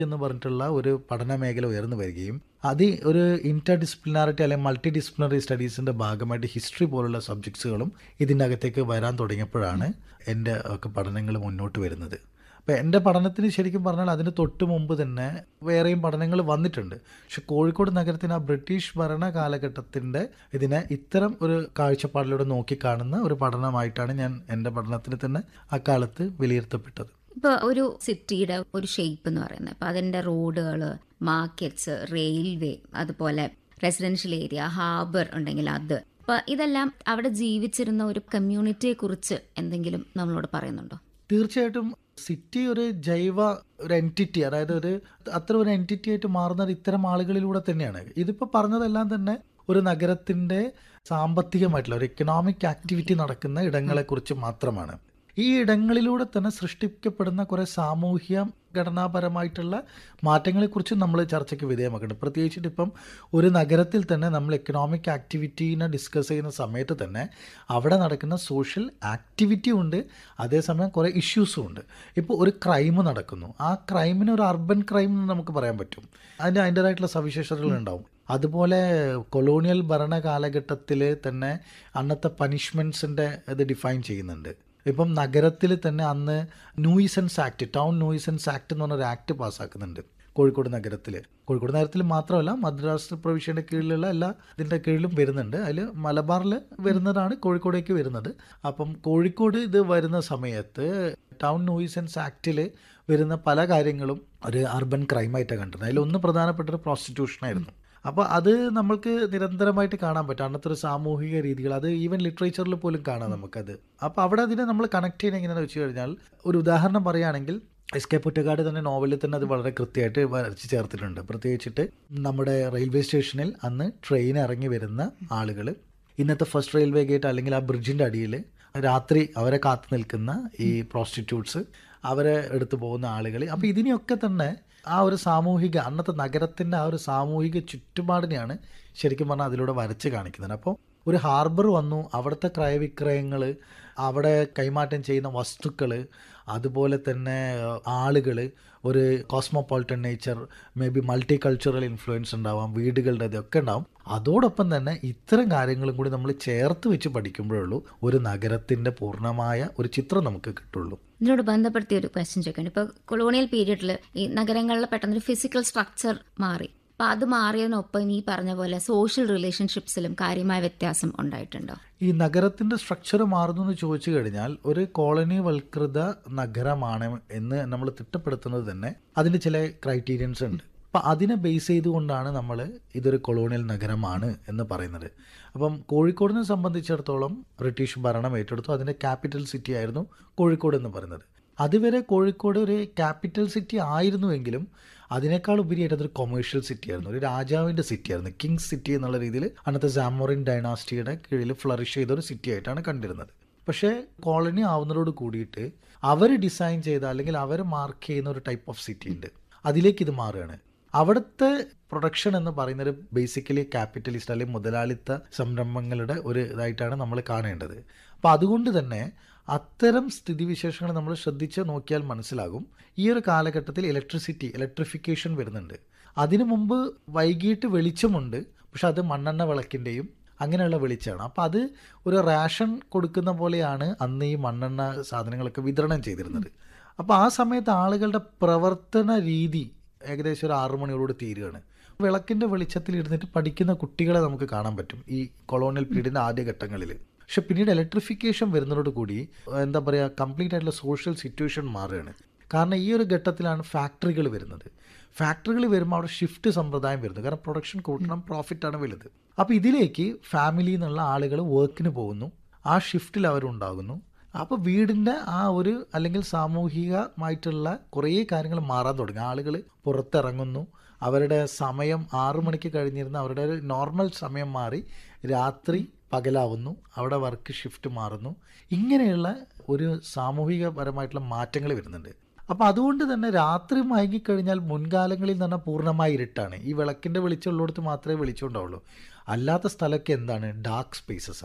എന്ന് പറഞ്ഞിട്ടുള്ള ഒരു പഠന മേഖല ഉയർന്നു വരികയും അത് ഒരു ഇന്റർ ഡിസിപ്ലിനാരിറ്റി അല്ലെങ്കിൽ മൾട്ടി ഡിസിപ്ലിനറി സ്റ്റഡീസിന്റെ ഭാഗമായിട്ട് ഹിസ്റ്ററി പോലുള്ള സബ്ജക്ട്സുകളും ഇതിൻ്റെ അകത്തേക്ക് വരാൻ തുടങ്ങിയപ്പോഴാണ് എൻ്റെ ഒക്കെ പഠനങ്ങൾ മുന്നോട്ട് വരുന്നത് അപ്പോൾ എൻ്റെ പഠനത്തിന് ശരിക്കും പറഞ്ഞാൽ അതിന് തൊട്ട് മുമ്പ് തന്നെ വേറെയും പഠനങ്ങൾ വന്നിട്ടുണ്ട് പക്ഷെ കോഴിക്കോട് നഗരത്തിന് ആ ബ്രിട്ടീഷ് ഭരണ കാലഘട്ടത്തിൻ്റെ ഇതിനെ ഇത്തരം ഒരു കാഴ്ചപ്പാടിലൂടെ നോക്കിക്കാണുന്ന ഒരു പഠനമായിട്ടാണ് ഞാൻ എൻ്റെ പഠനത്തിന് തന്നെ അക്കാലത്ത് വിലയിരുത്തപ്പെട്ടത് ഇപ്പോൾ ഒരു സിറ്റിയുടെ ഒരു ഷേപ്പ് എന്ന് പറയുന്നത് ഇപ്പം അതിൻ്റെ റോഡുകൾ മാർക്കറ്റ്സ് റെയിൽവേ അതുപോലെ റെസിഡൻഷ്യൽ ഏരിയ ഹാർബർ ഉണ്ടെങ്കിൽ അത് അപ്പോൾ ഇതെല്ലാം അവിടെ ജീവിച്ചിരുന്ന ഒരു കമ്മ്യൂണിറ്റിയെ കുറിച്ച് എന്തെങ്കിലും നമ്മളോട് പറയുന്നുണ്ടോ തീർച്ചയായിട്ടും സിറ്റി ഒരു ജൈവ ഒരു എൻറ്റിറ്റി അതായത് ഒരു അത്ര ഒരു എൻറ്റിറ്റി ആയിട്ട് മാറുന്നത് ഇത്തരം ആളുകളിലൂടെ തന്നെയാണ് ഇതിപ്പോൾ പറഞ്ഞതെല്ലാം തന്നെ ഒരു നഗരത്തിൻ്റെ സാമ്പത്തികമായിട്ടുള്ള ഒരു എക്കണോമിക് ആക്ടിവിറ്റി നടക്കുന്ന ഇടങ്ങളെക്കുറിച്ച് മാത്രമാണ് ഈ ഇടങ്ങളിലൂടെ തന്നെ സൃഷ്ടിക്കപ്പെടുന്ന കുറേ സാമൂഹ്യ ഘടനാപരമായിട്ടുള്ള മാറ്റങ്ങളെക്കുറിച്ച് നമ്മൾ ചർച്ചയ്ക്ക് വിധേയമാക്കുന്നുണ്ട് പ്രത്യേകിച്ചിട്ട് ഇപ്പം ഒരു നഗരത്തിൽ തന്നെ നമ്മൾ എക്കണോമിക് ആക്ടിവിറ്റീനെ ഡിസ്കസ് ചെയ്യുന്ന സമയത്ത് തന്നെ അവിടെ നടക്കുന്ന സോഷ്യൽ ആക്ടിവിറ്റി ഉണ്ട് അതേസമയം കുറേ ഇഷ്യൂസും ഉണ്ട് ഇപ്പോൾ ഒരു ക്രൈം നടക്കുന്നു ആ ക്രൈമിന് ഒരു അർബൻ ക്രൈം എന്ന് നമുക്ക് പറയാൻ പറ്റും അതിന് അതിൻ്റെതായിട്ടുള്ള സവിശേഷതകൾ ഉണ്ടാവും അതുപോലെ കൊളോണിയൽ ഭരണ കാലഘട്ടത്തിൽ തന്നെ അന്നത്തെ പനിഷ്മെൻറ്റ്സിൻ്റെ ഇത് ഡിഫൈൻ ചെയ്യുന്നുണ്ട് ഇപ്പം നഗരത്തിൽ തന്നെ അന്ന് nuisance act town nuisance act എന്ന് പറഞ്ഞൊരു ആക്ട് പാസ്സാക്കുന്നുണ്ട് കോഴിക്കോട് നഗരത്തിൽ കോഴിക്കോട് നഗരത്തിൽ മാത്രമല്ല മദ്രാസ് പ്രവിശ്യയുടെ കീഴിലുള്ള എല്ലാ ഇതിൻ്റെ കീഴിലും വരുന്നുണ്ട് അതിൽ മലബാറിൽ വരുന്നതാണ് കോഴിക്കോടേക്ക് വരുന്നത് അപ്പം കോഴിക്കോട് ഇത് വരുന്ന സമയത്ത് ടൗൺ നൂയിസൻസ് ആക്റ്റിൽ വരുന്ന പല കാര്യങ്ങളും ഒരു അർബൻ ക്രൈമായിട്ടാണ് കണ്ടിരുന്നത് അതിലൊന്ന് പ്രധാനപ്പെട്ട ഒരു ആയിരുന്നു അപ്പോൾ അത് നമ്മൾക്ക് നിരന്തരമായിട്ട് കാണാൻ പറ്റും അന്നത്തെ ഒരു സാമൂഹിക രീതികൾ അത് ഈവൻ ലിറ്ററേച്ചറിൽ പോലും കാണാം നമുക്കത് അപ്പോൾ അവിടെ അതിനെ നമ്മൾ കണക്ട് ചെയ്യുന്നത് എങ്ങനെയാണെന്ന് വെച്ച് കഴിഞ്ഞാൽ ഒരു ഉദാഹരണം പറയുകയാണെങ്കിൽ എസ് കെ പൊറ്റക്കാട് തന്നെ നോവലിൽ തന്നെ അത് വളരെ കൃത്യമായിട്ട് വരച്ച് ചേർത്തിട്ടുണ്ട് പ്രത്യേകിച്ചിട്ട് നമ്മുടെ റെയിൽവേ സ്റ്റേഷനിൽ അന്ന് ട്രെയിൻ ഇറങ്ങി വരുന്ന ആളുകൾ ഇന്നത്തെ ഫസ്റ്റ് റെയിൽവേ ഗേറ്റ് അല്ലെങ്കിൽ ആ ബ്രിഡ്ജിൻ്റെ അടിയിൽ രാത്രി അവരെ കാത്തു നിൽക്കുന്ന ഈ പ്രോസ്റ്റിറ്റ്യൂട്ട്സ് അവരെ എടുത്തു പോകുന്ന ആളുകൾ അപ്പോൾ ഇതിനെയൊക്കെ തന്നെ ആ ഒരു സാമൂഹിക അന്നത്തെ നഗരത്തിൻ്റെ ആ ഒരു സാമൂഹിക ചുറ്റുപാടിനെയാണ് ശരിക്കും പറഞ്ഞാൽ അതിലൂടെ വരച്ച് കാണിക്കുന്നത് അപ്പോൾ ഒരു ഹാർബർ വന്നു അവിടുത്തെ ക്രയവിക്രയങ്ങൾ അവിടെ കൈമാറ്റം ചെയ്യുന്ന വസ്തുക്കൾ അതുപോലെ തന്നെ ആളുകൾ ഒരു cosmopolitan nature maybe multicultural influence ഉണ്ടാവാം വീടുകളുടെ ഇതൊക്കെ ഉണ്ടാവും അതോടൊപ്പം തന്നെ ഇത്തരം കാര്യങ്ങളും കൂടി നമ്മൾ ചേർത്ത് വെച്ച് പഠിക്കുമ്പോഴേ ഉള്ളൂ ഒരു നഗരത്തിൻ്റെ പൂർണ്ണമായ ഒരു ചിത്രം നമുക്ക് കിട്ടുള്ളൂ ഇതിനോട് ബന്ധപ്പെടുത്തിയ ഒരു ക്വസ്റ്റ്യൻ ചോദിക്കണം ഇപ്പോൾ കൊളോണിയൽ പീരീഡിൽ ഈ നഗരങ്ങളിൽ പെട്ടെന്നൊരു ഫിസിക്കൽ സ്ട്രക്ചർ മാറി അപ്പോൾ അത് മാറിയതിനൊപ്പം ഈ പറഞ്ഞ പോലെ സോഷ്യൽ റിലേഷൻഷിപ്സിലും കാര്യമായ വ്യത്യാസം ഉണ്ടായിട്ടുണ്ടോ ഈ നഗരത്തിന്റെ സ്ട്രക്ചർ മാറുന്നു എന്ന് ചോദിച്ചു കഴിഞ്ഞാൽ ഒരു കോളനി വൽകൃത നഗരമാണ് എന്ന് നമ്മൾ തിട്ടപ്പെടുത്തുന്നത് തന്നെ അതിന്റെ ചില ക്രൈറ്റീരിയൻസ് ഉണ്ട് അപ്പം അതിനെ ബേസ് ചെയ്തുകൊണ്ടാണ് നമ്മൾ ഇതൊരു കൊളോണിയൽ നഗരമാണ് എന്ന് പറയുന്നത് അപ്പം കോഴിക്കോടിനെ സംബന്ധിച്ചിടത്തോളം ബ്രിട്ടീഷ് ഭരണം ഏറ്റെടുത്തു അതിൻ്റെ ക്യാപിറ്റൽ സിറ്റി ആയിരുന്നു കോഴിക്കോട് എന്ന് പറയുന്നത് അതുവരെ കോഴിക്കോട് ഒരു ക്യാപിറ്റൽ സിറ്റി ആയിരുന്നുവെങ്കിലും അതിനേക്കാൾ ഉപരിയായിട്ട് അതൊരു കൊമേഴ്ഷ്യൽ സിറ്റി ആയിരുന്നു ഒരു രാജാവിൻ്റെ സിറ്റി ആയിരുന്നു കിങ്സ് സിറ്റി എന്നുള്ള രീതിയിൽ അന്നത്തെ സാമോറിൻ ഡൈനാസ്റ്റിയുടെ കീഴിൽ ഫ്ലറിഷ് ചെയ്ത ഒരു സിറ്റി ആയിട്ടാണ് കണ്ടിരുന്നത് പക്ഷേ കോളനി ആവുന്നതോട് കൂടിയിട്ട് അവർ ഡിസൈൻ ചെയ്ത അല്ലെങ്കിൽ അവർ മാർക്ക് ചെയ്യുന്ന ഒരു ടൈപ്പ് ഓഫ് സിറ്റി ഉണ്ട് അതിലേക്ക് ഇത് മാറുകയാണ് അവിടുത്തെ പ്രൊഡക്ഷൻ എന്ന് പറയുന്നത് ബേസിക്കലി ക്യാപിറ്റലിസ്റ്റ് അല്ലെങ്കിൽ മുതലാളിത്ത സംരംഭങ്ങളുടെ ഒരു ഇതായിട്ടാണ് നമ്മൾ കാണേണ്ടത് അപ്പോൾ അതുകൊണ്ട് തന്നെ അത്തരം സ്ഥിതിവിശേഷങ്ങൾ നമ്മൾ ശ്രദ്ധിച്ച് നോക്കിയാൽ മനസ്സിലാകും ഈ ഒരു കാലഘട്ടത്തിൽ ഇലക്ട്രിസിറ്റി ഇലക്ട്രിഫിക്കേഷൻ വരുന്നുണ്ട് അതിനു മുമ്പ് വൈകിട്ട് വെളിച്ചമുണ്ട് പക്ഷെ അത് മണ്ണെണ്ണ വിളക്കിൻ്റെയും അങ്ങനെയുള്ള വെളിച്ചമാണ് അപ്പോൾ അത് ഒരു റേഷൻ കൊടുക്കുന്ന പോലെയാണ് അന്ന് ഈ മണ്ണെണ്ണ സാധനങ്ങളൊക്കെ വിതരണം ചെയ്തിരുന്നത് അപ്പോൾ ആ സമയത്ത് ആളുകളുടെ പ്രവർത്തന രീതി ഏകദേശം ഒരു ആറു മണിയോടുകൂടി തീരുകയാണ് വിളക്കിൻ്റെ വെളിച്ചത്തിൽ ഇരുന്നിട്ട് പഠിക്കുന്ന കുട്ടികളെ നമുക്ക് കാണാൻ പറ്റും ഈ കൊളോണിയൽ പീരീഡിൻ്റെ ആദ്യഘട്ടങ്ങളിൽ പക്ഷെ പിന്നീട് ഇലക്ട്രിഫിക്കേഷൻ വരുന്നതോട് കൂടി എന്താ പറയുക കംപ്ലീറ്റ് ആയിട്ടുള്ള സോഷ്യൽ സിറ്റുവേഷൻ മാറുകയാണ് കാരണം ഈ ഒരു ഘട്ടത്തിലാണ് ഫാക്ടറികൾ വരുന്നത് ഫാക്ടറികൾ വരുമ്പോൾ അവിടെ ഷിഫ്റ്റ് സമ്പ്രദായം വരുന്നു കാരണം പ്രൊഡക്ഷൻ കൂട്ടണം പ്രോഫിറ്റാണ് വലുത് അപ്പോൾ ഇതിലേക്ക് ഫാമിലിയിൽ നിന്നുള്ള ആളുകൾ വർക്കിന് പോകുന്നു ആ ഷിഫ്റ്റിൽ അവരുണ്ടാകുന്നു അപ്പോൾ വീടിൻ്റെ ആ ഒരു അല്ലെങ്കിൽ സാമൂഹികമായിട്ടുള്ള കുറേ കാര്യങ്ങൾ മാറാൻ തുടങ്ങി ആളുകൾ പുറത്തിറങ്ങുന്നു അവരുടെ സമയം ആറു മണിക്ക് കഴിഞ്ഞിരുന്ന അവരുടെ ഒരു നോർമൽ സമയം മാറി രാത്രി പകലാവുന്നു അവിടെ വർക്ക് ഷിഫ്റ്റ് മാറുന്നു ഇങ്ങനെയുള്ള ഒരു സാമൂഹികപരമായിട്ടുള്ള മാറ്റങ്ങൾ വരുന്നുണ്ട് അപ്പോൾ അതുകൊണ്ട് തന്നെ രാത്രി മയങ്ങിക്കഴിഞ്ഞാൽ മുൻകാലങ്ങളിൽ തന്നെ പൂർണ്ണമായി ഇരുട്ടാണ് ഈ വിളക്കിൻ്റെ വെളിച്ചമുള്ളിടത്ത് മാത്രമേ വെളിച്ചമുണ്ടാവുള്ളൂ അല്ലാത്ത സ്ഥലമൊക്കെ എന്താണ് ഡാർക്ക് സ്പേസസ് ആണ്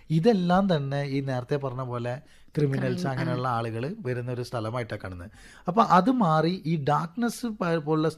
ഇതെല്ലാം തന്നെ ഈ നേരത്തെ പറഞ്ഞ പോലെ ക്രിമിനൽസ് അങ്ങനെയുള്ള ആളുകൾ വരുന്ന ഒരു സ്ഥലമായിട്ടാണ് കാണുന്നത് അപ്പോൾ അത് മാറി ഈ ഡാർക്ക്നെസ് പോലുള്ള